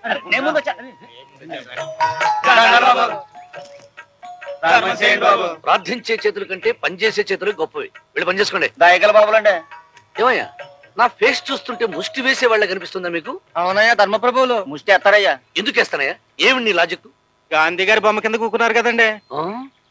నేను ముందు వచ్చా ప్రార్థించే చేతుల కంటే పనిచేసే చేతులు గొప్పవి వెళ్ళి పని చేసుకోండి దయగల బాబులండి ఏమయ్యా నా ఫేస్ చూస్తుంటే ముష్టి వేసే వాళ్ళ కనిపిస్తుందా మీకు అవునయ్యా ధర్మప్రభువులు ముష్టి ఎత్తారయ్యా ఎందుకు వేస్తానయ్యా ఏమి నీ లాజిక్ గాంధీ గారి బొమ్మ కింద కూకున్నారు కదండి ఆ?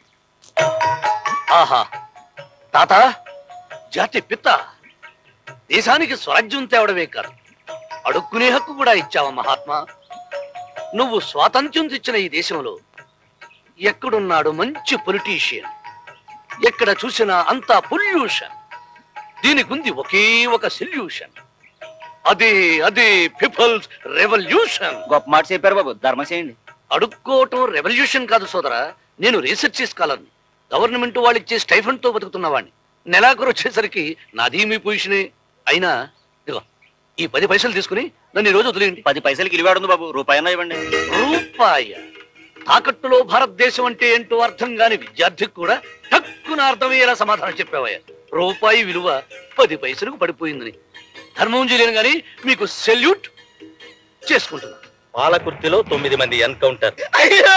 ఆహా తాత జాతి పిత్త దేశానికి స్వరాజ్యం తేవడమే కాదు అడుక్కునే హక్కు కూడా ఇచ్చావా మహాత్మా నువ్వు స్వాతంత్ర్యం తెచ్చిన ఈ దేశంలో ఎక్కడున్నాడు మంచి పొలిటీషియన్ ఎక్కడ చూసినా అంతా పొల్యూషన్ దీనికి ఉంది ఒకే ఒక సొల్యూషన్ అదే అదే పీపుల్స్ రెవల్యూషన్ గొప్ప మాట చెప్పారు బాబు ధర్మం చేయండి అడుక్కోవటం రెవల్యూషన్ కాదు సోదరా నేను రీసెర్చ్ స్కాలర్ని గవర్నమెంట్ వాళ్ళు ఇచ్చే స్టైఫండ్ తో బతుకుతున్న వాడిని నెలాఖరు వచ్చేసరికి నాది మీ పొజిషనే అయినా ఇదిగో ఈ పది పైసలు తీసుకుని నన్ను ఈ రోజు వదిలేయండి పది పైసలకి ఇలివాడుంది బాబు రూపాయన ఇవ్వండి రూపాయ తాకట్టులో భారతదేశం అంటే ఏంటో అర్థం కాని విద్యార్థికి కూడా తక్కువ అర్థమయ్యేలా సమాధానం చెప్పావయ్యా రూపాయి విలువ పది పైసలకు పడిపోయిందని ధర్మం చేయలేను గాని మీకు సెల్యూట్ చేసుకుంటున్నా పాలకుర్తిలో తొమ్మిది మంది ఎన్కౌంటర్ అయ్యో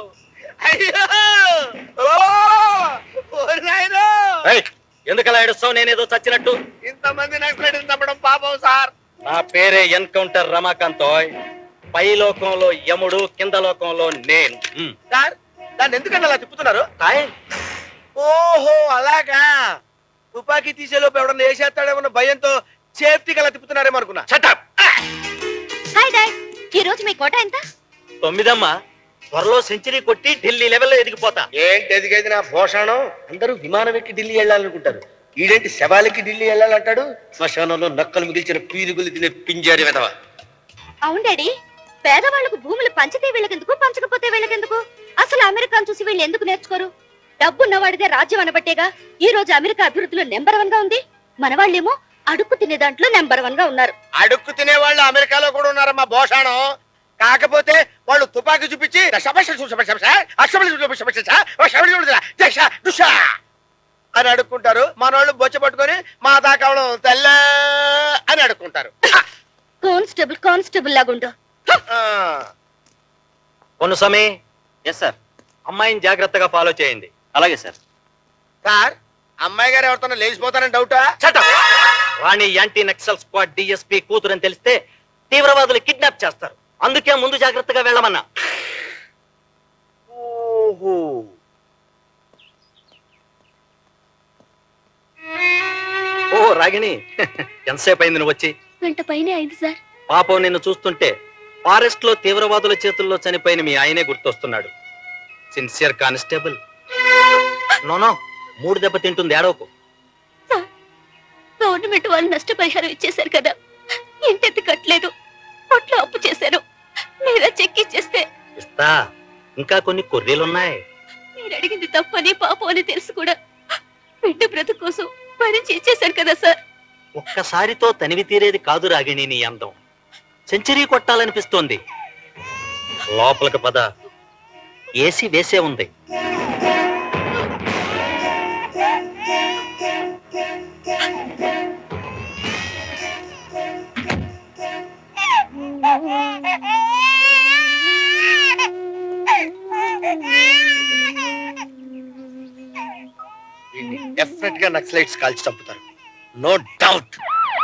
అయ్యో ఓ ఓరి నాయనో ఎందుకలా ఏడుస్తావు నేనేదో చచ్చినట్టు ఇంతమంది నక్సలైట్ చంపడం పాపం సార్ నా పేరే ఎన్కౌంటర్ రమాకాంతోయ్ పై లోకంలో యముడు కింద లోకంలో నేను ఉమ్. సార్ దాన్ని ఎందుకంటే అలా తిప్పుతున్నారు హాయ్. ఓహో అలాగా తుపాకీ తీసేలోపు ఎవడన్నా వేసేస్తాడేమన్న భయంతో సేఫ్టీకి అలా తిప్పుతున్నారేమో అనుకున్నా Shut up. హాయ్ డాడ్ ఈ రోజు మీ కోట ఎంత తొమ్మిదమ్మా త్వరలో సెంచరీ కొట్టి ఢిల్లీ లెవెల్లో ఎదిగిపోతా ఏంటి ఎదిగేది నా భూషణం అందరూ విమానం ఎక్కి ఢిల్లీ వెళ్ళాలనుకుంటారు ఈడేంటి శవాలకి ఢిల్లీ వెళ్ళాలంటాడు శ్మశానంలో నక్కలు మిగిల్చిన పీరుగులు తినే పింజారి వెధవ అవును డాడీ పేదవాళ్ళకు భూములు పంచితే వీళ్ళకెందుకు పంచకపోతే వీళ్ళకెందుకు అసలు అమెరికాను చూసి వీళ్ళు ఎందుకు నేర్చుకోరు డబ్బున్నవాడిదే రాజ్యం అనబట్టేగా ఈ రోజు అమెరికా అభివృద్ధిలో నెంబర్ వన్ గా ఉంది మన వాళ్ళేమో అడుక్కు తినే దాంట్లో నెంబర్ వన్ గా ఉన్నారు అడుక్కు తినే వాళ్ళు అమెరికాలో కూడా ఉన్నారమ్మా భూషణం కాకపోతే వాళ్ళు తుపాకీ చూపించి శబశ శబశ శబశ, అశబశ శబశ శబశ, శబశ శబశ, జక్ష, దుష అని అడుక్కుంటారు మన వాళ్ళు బొచ్చ పట్టుకొని మా దాకావడం తెల్ల అని అడుక్కుంటారు కానిస్టేబుల్ కానిస్టేబుల్ లాగుండు ఆ, కొను సమీ ఎస్ సార్ అమ్మాయిని జాగ్రత్తగా ఫాలో చేయండి అలాగే సార్ సార్ అమ్మాయి గారు ఎవరితో లేచిపోతారని డౌటా Shut up. Rani anti Naxal squad DSP కూతురని తెలిస్తే తీవ్రవాదులు కిడ్నాప్ చేస్తారు అందుకే ముందు జాగ్రత్తగా వెళ్ళమన్నా ఓహో ఓ రాగిణి ఎంతసేపు అయింది నువ్వు వచ్చి గంట పైనే అయింది సార్ పాపం నిన్ను చూస్తుంటే ఫారెస్ట్ లో తీవ్రవాదుల చేతుల్లో చనిపోయిన మీ ఆయనే గుర్తొస్తున్నాడు సిన్సియర్ కానిస్టేబుల్ నోనో మూడు దెబ్బ తింటుంది ఏడవకు గవర్నమెంట్ వాళ్ళు నష్టపరిహారం ఇచ్చేశారు కదా ఇంటెత్తి కట్టలేదు పొట్లో అప్పు చేశారు మీరా చెక్ ఇచ్చేస్తే ఇస్తా ఇంకా కొన్ని కొర్రీలున్నాయి మీరు అడిగింది తప్పని పాపం అని తెలుసు కూడా బిడ్డ బ్రతుకు కోసం భరించి ఇచ్చేశారు కదా సార్ ఒక్కసారితో తనివి తీరేది కాదు రాగిణి నీ అందం సెంచరీ కొట్టాలనిపిస్తోంది లోపలికి పద ఏసీ వేసే ఉంది డెఫినెట్ గా నక్సలైట్స్ కాల్చి చంపుతారు నో డౌట్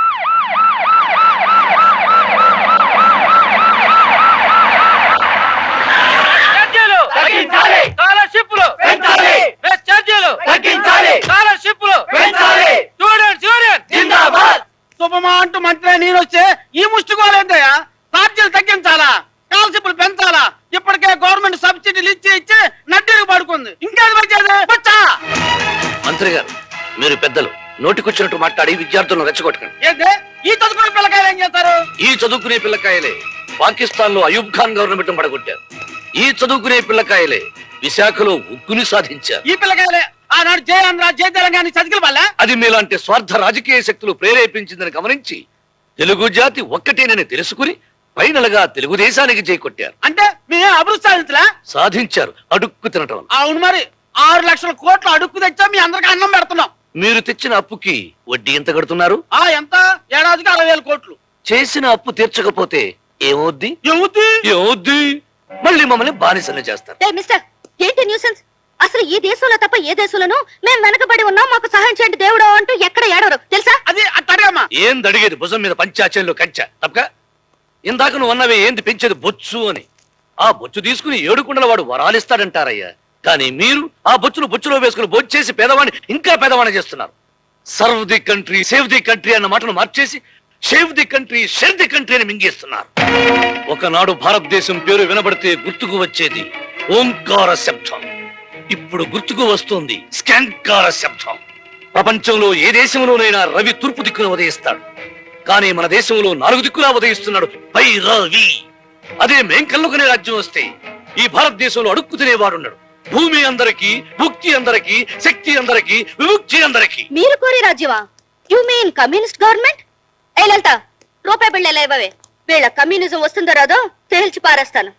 స్కాలర్షిప్లు పెంచాలి బెస్ట్ ఛార్జీలు తగ్గించాలి స్కాలర్షిప్లు పెంచాలి స్టూడెంట్ యూనియన్ జిందాబాద్ శుభమా అంటూ మంత్రి నేను వచ్చే ఈ ముష్టికోలేందయ్యా ఛార్జీలు తగ్గించాలా స్కాలర్షిప్లు పెంచాలా ఇప్పటికే గవర్నమెంట్ సబ్సిడీలు ఇచ్చి ఇచ్చి నడ్డీకి పడుకుంది ఇంకేది వచ్చేది వచ్చా మంత్రి గారు మీరు పెద్దలు నోటికొచ్చినట్టు మాట్లాడి విద్యార్థులను రెచ్చగొట్టకండి ఏంటి ఈ చదువుకున్న పిల్లకాయలు ఏం చేస్తారు ఈ చదువుకునే పిల్లకాయలే పాకిస్తాన్ లో అయూబ్ ఖాన్ గవర్నమెంట్ పడగొట్టారు ఈ చదువుకునే పిల్లకాయలే విశాఖలో ఉక్కుని సాధించారు ఈ పిల్లకాయలే ఆనాడు జయ ఆంధ్ర జయ తెలంగాణ చదివిన వాళ్ళ అది మీలాంటి స్వార్థ రాజకీయ శక్తులు ప్రేరేపించిందని గమనించి తెలుగు జాతి ఒక్కటేనని తెలుసుకుని ఫైనల్ గా తెలుగుదేశానికి చేకొట్టారు అంటే మేము అభివృద్ధి సాధించలే సాధించారు అడుక్కు తినటం వల్ల. అవును మరి ఆరు లక్షల కోట్లు అడుక్కు తెచ్చా మీ అందరికి అన్నం పెడుతున్నాం మీరు తెచ్చిన అప్పుకి వడ్డీ ఎంత కడుతున్నారు ఆ ఎంత ఏడాదికి అరవై వేల కోట్లు చేసిన అప్పు తీర్చకపోతే ఏమవుద్ది ఏమవుద్ది ఏమవుద్ది మళ్ళీ మమ్మల్ని బానిసలు చేస్తారు ఏ మిస్టర్ ఏంటి న్యూసెన్స్ అసలు ఈ దేశంలో తప్ప ఏ దేశంలోనూ మేము వెనకబడి ఉన్నాం మాకు సహాయం చేయండి దేవుడు అంటూ ఎక్కడ ఏడవరు తెలుసా అది అట్టడమ్మా ఏంది అడిగేది భుజం మీద పంచాచంలో కంచ తప్పక ఇందాక నువ్వు అన్నవే ఏంది పెంచేది బొచ్చు అని ఆ బొచ్చు తీసుకుని ఏడుకుండల వాడు వరాలిస్తాడంటారయ్యా కానీ మీరు ఆ బొచ్చును బొచ్చులో వేసుకుని బొచ్చేసి పేదవాడిని ఇంకా పేదవాడిని చేస్తున్నారు serve the country save the country అన్న మాటను మార్చేసి save the country share the country అని మింగేస్తున్నారు ఒకనాడు భారతదేశం పేరు వినబడితే గుర్తుకు వచ్చేది ఓంకార శబ్దం ఇప్పుడు గుర్తుకు వస్తుంది స్కంకార శబ్దం ప్రపంచంలో ఏ దేశంలోనైనా రవి తూర్పు దిక్కున ఉదయిస్తాడు కానీ మన దేశంలో నాలుగు దిక్కులా ఉదయిస్తున్నాడు పై రవి అదే మేం కల్లుకునే రాజ్యం వస్తే ఈ భారతదేశంలో అడుక్కు తినేవాడున్నాడు భూమి అందరికి భుక్తి అందరికి శక్తి అందరికి విముక్తి అందరికి మీరు కోరి రాజ్యమా యు మీన్ కమ్యూనిస్ట్ గవర్నమెంట్ ఏ లలిత రూపాయి బిళ్ళ ఇవ్వవే వీళ్ళ కమ్యూనిజం వస్తుందో రాదో తేల్చి పారేస్తాను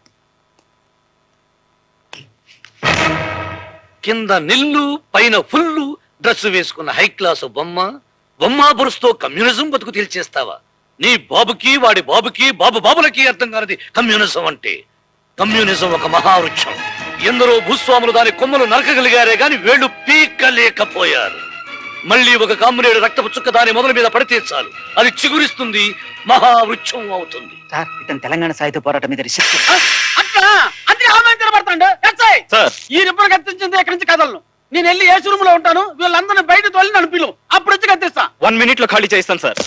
కింద నిల్లు పైన ఫుల్లు డ్రెస్ వేసుకున్న హై క్లాసు బొమ్మ బొమ్మ బురుస్తో కమ్యూనిజం బతుకు తెలిచేస్తావా నీ బాబుకి వాడి బాబుకి బాబు బాబులకి అర్థం కానిది కమ్యూనిజం అంటే కమ్యూనిజం ఒక మహావృక్షం ఎందరో భూస్వాములు దాని కొమ్మలు నరకగలిగారే గాని వేళ్ళు పీక్కలేకపోయారు మళ్ళీ ఒక కామ్రేడు రక్తపు చుక్క దాని మొదల మీద పడితే చాలు అది చిగురిస్తుంది మహావృక్షం అవుతుంది సార్ ఇతను తెలంగాణ సాయుధ పోరాటం మీద రిసెప్ట్ అట్లా అందుకే ఆమె తినబడతాండు ఎస్ఐ సార్ ఈ రిబ్బన్ కత్తించింది ఇక్కడి నుంచి కదలను నేను వెళ్ళి ఏసీ రూమ్ లో ఉంటాను వీళ్ళందరినీ బయట తోలి నన్ను పిలువు అప్పుడు వచ్చి కత్తిస్తా వన్ మినిట్ లో ఖాళీ చేస్తాను సార్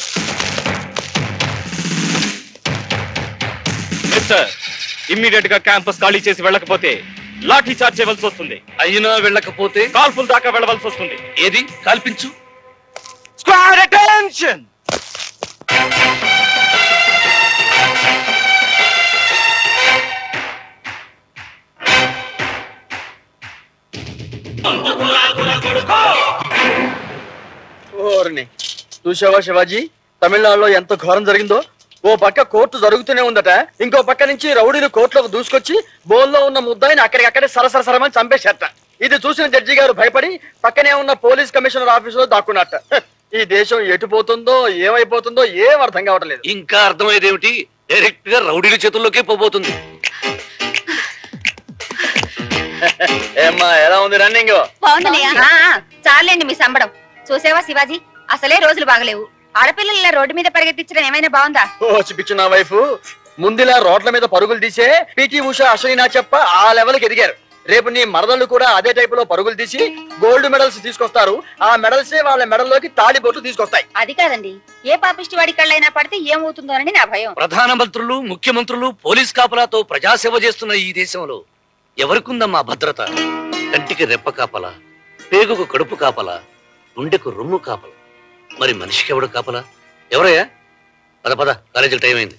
సార్ ఇమ్మీడియట్ గా క్యాంపస్ ఖాళీ చేసి వెళ్ళకపోతే లాఠీ చార్జ్ చేయవలసి వస్తుంది అయినా వెళ్ళకపోతే కాల్పుల దాకా వెళ్ళవలసి వస్తుంది ఏది కల్పించు స్క్వాడ్ అటెన్షన్ ఓర్ని చూసావా శివాజీ తమిళనాడులో ఎంత ఘోరం జరిగిందో ఓ పక్క కోర్టు జరుగుతూనే ఉందట ఇంకో పక్క నుంచి రౌడీలు కోర్టులోకి దూసుకొచ్చి బోల్లో ఉన్న ముద్దాయిని అక్కడికక్కడే సరసర సరమని చంపేశారట ఇది చూసిన జడ్జి గారు భయపడి పక్కనే ఉన్న పోలీస్ కమిషనర్ ఆఫీసులో దాక్కున్నట్ట హ, ఈ దేశం ఎటు పోతుందో ఏమైపోతుందో ఏం అర్థం కావట్లేదు ఇంకా అర్థమయ్యేదేమిటి డైరెక్ట్ గా రౌడీల చేతుల్లోకే పోబోతుంది ఏమ్మా ఎలా ఉంది రన్నింగ్ బాగుందనయ్య ఆ, ఆ, చాలండి మీ సంబడం చూసావా శివాజీ అసలే రోజులు బాగలేవు ఆడపిల్లలు ఇలా రోడ్డు మీద పరిగెత్తించడం ఏమైనా బాగుందా ఓ పిచ్చు నా వైఫ్ ముందులా రోడ్ల మీద పరుగులు తీసే పిటి ఉష అశ్వినా చెప్ప ఆ లెవెల్కి ఎదిగారు రేపు నీ మరదళ్ళు కూడా అదే టైప్ లో పరుగులు తీసి గోల్డ్ మెడల్స్ తీసుకొస్తారు ఆ మెడల్సే వాళ్ళ మెడల్లోకి తాళి బొట్లు తీసుకొస్తాయి అది కాదండి ఏ పాపిష్టి వాడి కళ్ళైనా పడితే ఏమవుతుందోనని నా భయం ప్రధానమంత్రులు ముఖ్యమంత్రులు పోలీస్ కాపలాతో ప్రజాసేవ చేస్తున్న ఈ దేశంలో ఎవరికుందమ్మా భద్రత కంటికి రెప్ప కాపలా పేగుకు కడుపు కాపలా గుండెకు రొమ్ము కాపలా మరి మనిషికి ఎవడు కాపలా ఎవరయ్యా పద పద కాలేజీకి టైం అయింది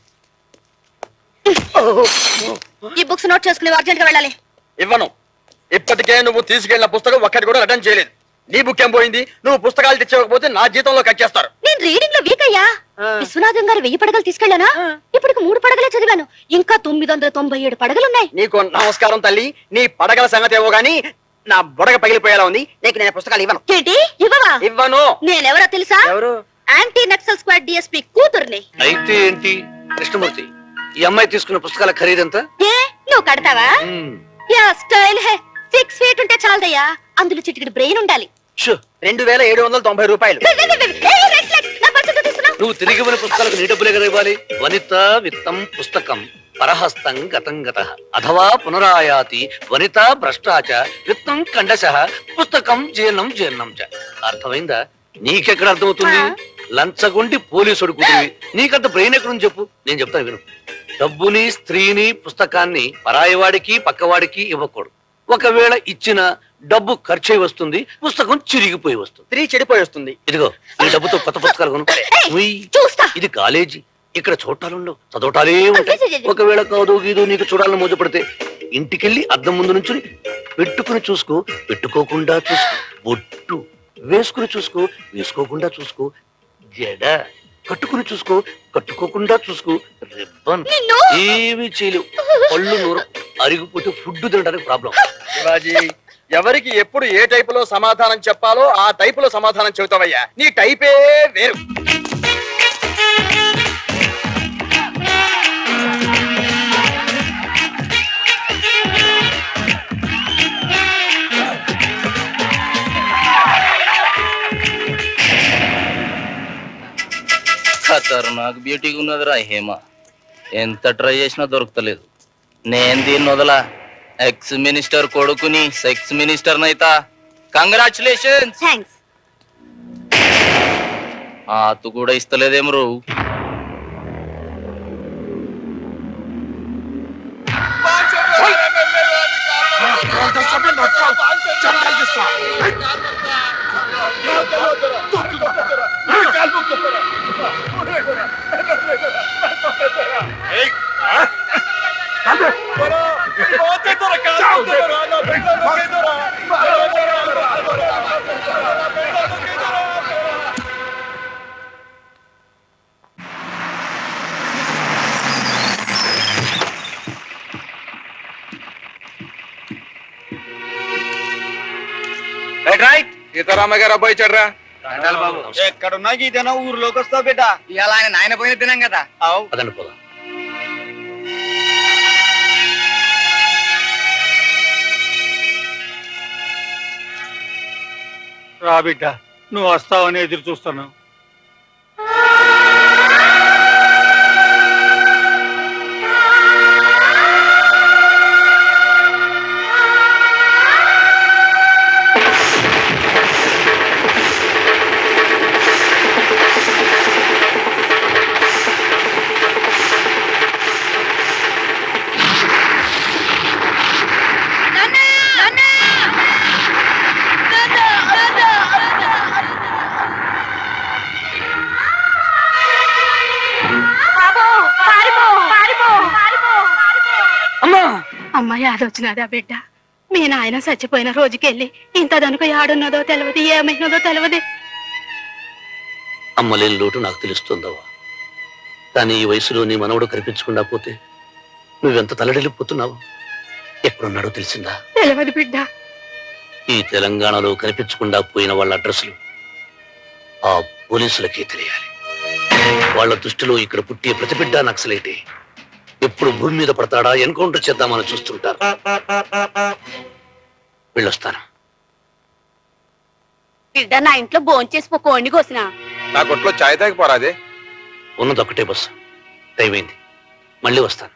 ఈ బుక్స్ నోట్ చేసుకుని అర్జెంట్ గా వెళ్ళాలి ఇవ్వను ఇప్పటికే నువ్వు తీసుకెళ్లిన పుస్తకం ఒక్కటి కూడా రిటర్న్ చేయలేదు నీ బుక్ ఏం పోయింది నువ్వు పుస్తకాలు తెచ్చేయకపోతే నా జీతంలో కట్ చేస్తారు నేను రీడింగ్ లో వీక్ అయ్యా ఆ. విశ్వనాథం గారు వెయ్యి పడగలు తీసుకెళ్ళానా ఇప్పటికి మూడు పడగలే చదివాను ఇంకా తొమ్మిది వందల తొంభై ఏడు పడగలున్నాయి నీకు నమస్కారం తల్లి నీ పడగల సంగతి ఏవో గాని నా బుడగ పగిలిపోయేలా ఉంది నీకు నేను పుస్తకాలు ఇవ్వను ఏంటి ఇవ్వవా ఇవ్వను నేనెవరో తెలుసా ఎవరు యాంటీ నక్సల్ స్క్వాడ్ డిఎస్పీ కూతుర్ని అయితే ఏంటి కృష్ణమూర్తి ఈ అమ్మాయి తీసుకున్న పుస్తకాల ఖరీదంతా ఏ నువ్వు కడతావా మ్మ్. Yeah style hey six feet ఉంటే చాలదయ్యా అందులో చిటికి బ్రెయిన్ ఉండాలి షూ. రెండు వేల ఏడు వందల తొంభై రూపాయలు ఏ, ఏ, ఏ, ఏ, రెడ్ ఫ్లాగ్. నా పరిస్థితి తీసుకున్నావు నువ్వు తిరిగి ఇవ్వని పుస్తకాలకు నీ డబ్బులే కదా ఇవ్వాలి వనిత విత్తం పుస్తకం పరహస్తం గతం గత అథవా పునరాయాతి వనిత భ్రష్టాచ విత్తం కండశ పుస్తకం జీర్ణం జీర్ణం చ అర్థమైందా నీకెక్కడ అర్థమవుతుంది ఆ. లంచగొండి పోలీసుడు కుదిరి నీకంత బ్రెయిన్ ఎక్కడుంది చెప్పు నేను చెప్తాను విను డబ్బుని స్త్రీని పుస్తకాన్ని పరాయివాడికి పక్కవాడికి ఇవ్వకూడదు ఒకవేళ ఇచ్చిన డబ్బు ఖర్చయి వస్తుంది పుస్తకం చిరిగిపోయి వస్తుంది స్త్రీ చెడిపోయి వస్తుంది ఇదిగో ఈ డబ్బుతో కొత్త పుస్తకాలు కొను ఉయ్, చూస్తా ఇది కాలేజీ ఇక్కడ చూడటాలుండవు చదవటాలే ఉంటాయి ఒకవేళ కాదు గీదు నీకు చూడాలని మోజపడితే ఇంటికెళ్ళి అద్దం ముందు నుంచి పెట్టుకుని చూసుకో పెట్టుకోకుండా చూసుకో బొట్టు వేసుకుని చూసుకో వేసుకోకుండా చూసుకో జడ కట్టుకుని చూసుకో కట్టుకోకుండా చూసుకో రిబ్బన్ నిన్ను ఏమీ చేయలేవు పళ్ళు నూరు అరిగిపోతే ఫుడ్ తినడానికి ప్రాబ్లం శివాజీ ఎవరికి ఎప్పుడు ఏ టైపులో సమాధానం చెప్పాలో ఆ టైపులో సమాధానం చెబుతావయ్యా నీ టైపే వేరు నాకు బ్యూటీగా ఉన్నదిరా హేమ ఎంత ట్రై చేసినా దొరుకుతలేదు నేను దీన్ని వదలా ఎక్స్ మినిస్టర్ కొడుకుని సెక్స్ మినిస్టర్ నైతా కంగ్రాచులేషన్స్ థ్యాంక్స్ ఆతు కూడా ఇస్తలేదేం రో రైట్ సీతారామయ్య గారు అబ్బాయి చెడ్రా ఎక్కడున్నా ఇదేనా ఊర్లోకి వస్తావు బిడ్డ ఇలా ఆయన నాయన పోయిన తినాం కదా అవు అదండి పోదాం రా బిడ్డ నువ్వు వస్తావని ఎదురు చూస్తున్నావు అమ్మ యాదొచ్చినదా బిడ్డ మీ నాయన చచ్చిపోయిన రోజుకెళ్ళి ఇంత దనుక యాడున్నదో తెలియదు ఏమైనదో తెలియదు అమ్మలేని లోటు నాకు తెలుస్తుందవ్వా కానీ ఈ వయసులో నీ మనవడు కనిపించకుండా పోతే నువ్వెంత తలడిల్లిపోతున్నావు ఎక్కడున్నాడో తెలిసిందా తెలియదు బిడ్డ ఈ తెలంగాణలో కనిపించకుండా పోయిన వాళ్ళ అడ్రస్లు ఆ పోలీసులకే తెలియాలి వాళ్ళ దృష్టిలో ఇక్కడ పుట్టే ప్రతిబిడ్డ నక్సలైతే ఎప్పుడు భూమి మీద పడతాడా ఎన్కౌంటర్ చేద్దామని చూస్తుంటారు వెళ్ళొస్తాను బిడ్డ నా ఇంట్లో భోంచేసి ఒక కోడిని కోసిన నా కొట్లో చాయ్ తాగి పోరాదే ఉన్నదొక్కటే బస్సు టైం అయింది మళ్ళీ వస్తాను